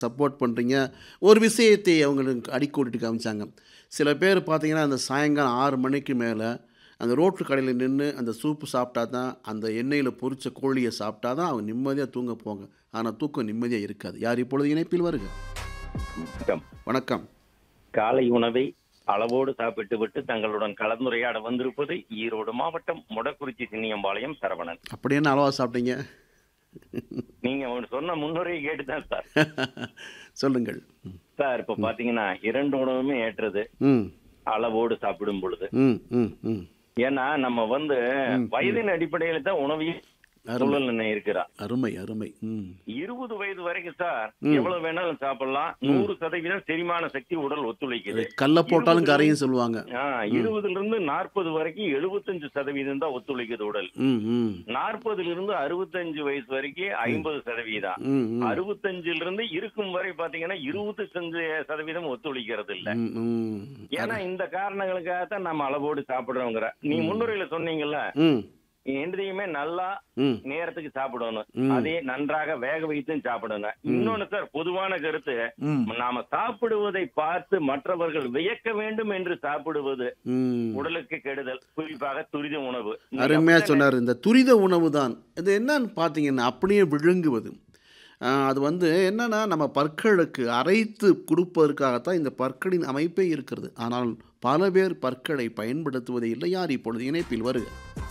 Support பண்ணுறீங்க ஒரு விஷயத்தை அவங்களுக்கு அடிக்கோடிட்டு காமிச்சாங்க சில பேர் பார்த்தீங்கன்னா அந்த சாயங்காலம் ஆறு மணிக்கு மேலே அந்த ரோட்டு கடையில் நின்று அந்த சூப்பு சாப்பிட்டா தான் அந்த எண்ணெயில் பொரிச்ச கோழியை சாப்பிட்டா தான் அவங்க நிம்மதியாக தூங்க போங்க ஆனால் தூக்கம் நிம்மதியாக இருக்காது யார் இப்பொழுது இணைப்பில் வருக வணக்கம் வணக்கம் காலை உணவை அளவோடு சாப்பிட்டு விட்டு தங்களுடன் கலந்துரையாட வந்திருப்பது ஈரோடு மாவட்டம் முடக்குறிச்சி சின்னியம்பாளையம் சரவணன் அப்படி என்ன அளவா சாப்பிட்டீங்க நீங்க ஒண்ணு சொன்ன முன்னுரையை கேட்டுதான் சார் சொல்லுங்கள் சார் இப்ப பாத்தீங்கன்னா இரண்டு உணவுமே ஏற்றது ம் அளவோடு சாப்பிடும் பொழுது ம் ம் ம் ஏன்னா நம்ம வந்து வயதின் அடிப்படையில தான் உணவையும் சூழல் நிர்ணயம் இருக்கிறா அருமை அருமை ம் இருபது வயது வரைக்கும் சார் எவ்வளவு வேணாலும் சாப்பிடலாம் நூறு சதவீதம் செரிமான சக்தி உடல் ஒத்துழைக்குது கல்லை போட்டாலும் கரையும் சொல்லுவாங்க ஆ, இருபதுல இருந்து நாற்பது வரைக்கும் எழுபத்தஞ்சு சதவீதம் தான் ஒத்துழைக்குது உடல் ம் ம் நாற்பதுல இருந்து அறுபத்தஞ்சு வயசு வரைக்கும் ஐம்பது சதவீதம் ம் ம் அறுபத்தஞ்சுல இருந்து இருக்கும் வரை பாத்தீங்கன்னா இருபத்தஞ்சு சதவீதம் ஒத்துழைக்கிறது இல்ல ம், ம். ஏன்னா இந்த காரணங்களுக்காகத்தான் நம்ம அளவோடு சாப்பிடுறோங்கிற நீ முன்னுரையில சொன்னீங்கல்ல ம் எந்தையுமே நல்லா ம் நேரத்துக்கு சாப்பிடணும் ம். அதே நன்றாக வேக வைத்தும் சாப்பிடணும் இன்னொன்னு சார் பொதுவான கருத்து ம் நாம சாப்பிடுவதை பார்த்து மற்றவர்கள் வியக்க வேண்டும் என்று சாப்பிடுவது ம் உடலுக்கு கெடுதல் குறிப்பாக துரித உணவு நீங்க அருமையாக அப்படித்தானே? சொன்னார் இந்த துரித உணவு தான் இது என்னன்னு பார்த்தீங்கன்னா அப்படியே விழுங்குவது ஆஹ், அது வந்து என்னன்னா நம்ம பற்களுக்கு அரைத்து கொடுப்பதற்காகத்தான் இந்த பற்களின் அமைப்பே இருக்கிறது ஆனால் பல பேர் பற்களை பயன்படுத்துவதே இல்லை யார் இப்பொழுது இணைப்பில் வருக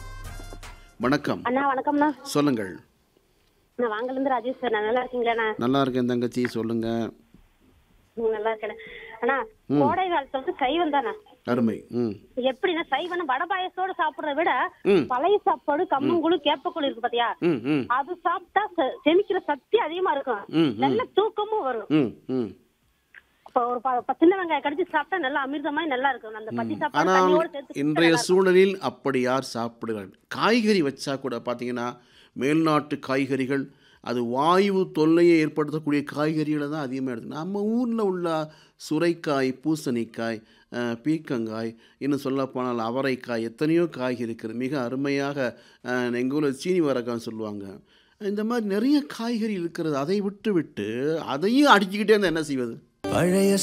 வணக்கம் அண்ணா வணக்கம்ண்ணா சொல்லுங்கள் நான் வாங்கலேருந்து ராஜேஷ் சார் நான் நல்லா இருக்கீங்களாண்ணா நல்லா இருக்கேன் தங்கச்சி சொல்லுங்க ம், நல்லா இருக்கேன் அண்ணா கோடை காலத்துல வந்து சைவம் தானே அருமை ம் எப்படின்னா சைவம் வடை பாயசத்தோட சாப்பிடுறத விட ம். பழைய சாப்பாடு கம்மங்குழு கேப்பக்குழு இருக்கு பாத்தியா ம் ம் அது சாப்பிட்டா செ- செமிக்கிற சக்தி அதிகமா இருக்கும் ம், ம். நல்ல தூக்கமும் வரும் ம் ம் இப்ப ஒரு ப- ப- சின்ன வெங்காயம் கடிச்சு சாப்பிட்டா நல்லா அமிர்தமாய் நல்லா இருக்கும் அந்த பத்தி சாப்பாடு ஆனால் தண்ணியோட சேர்த்து இன்றைய நல்லா இருக்கும். சூழலில் அப்படி யார் சாப்பிடுகிறார்கள் காய்கறி வச்சா கூட பார்த்தீங்கன்னா மேல்நாட்டு காய்கறிகள் அது வாயு தொல்லையை ஏற்படுத்தக்கூடிய காய்கறிகளை தான் அதிகமாக எடுத்து நம்ம ஊரில் உள்ள சுரைக்காய் பூசணிக்காய் அஹ், பீர்க்கங்காய் இன்னும் சொல்லப்போனால் அவரைக்காய் எத்தனையோ காய்கறி இருக்குது மிக அருமையாக அஹ், எங்கள் ஊரில் சீனி வரக்கான்னு சொல்லுவாங்க இந்த மாதிரி நிறைய காய்கறி இருக்கிறது அதை விட்டு விட்டு அதையும் அடிச்சுக்கிட்டே இருந்தால் என்ன செய்வது பழைய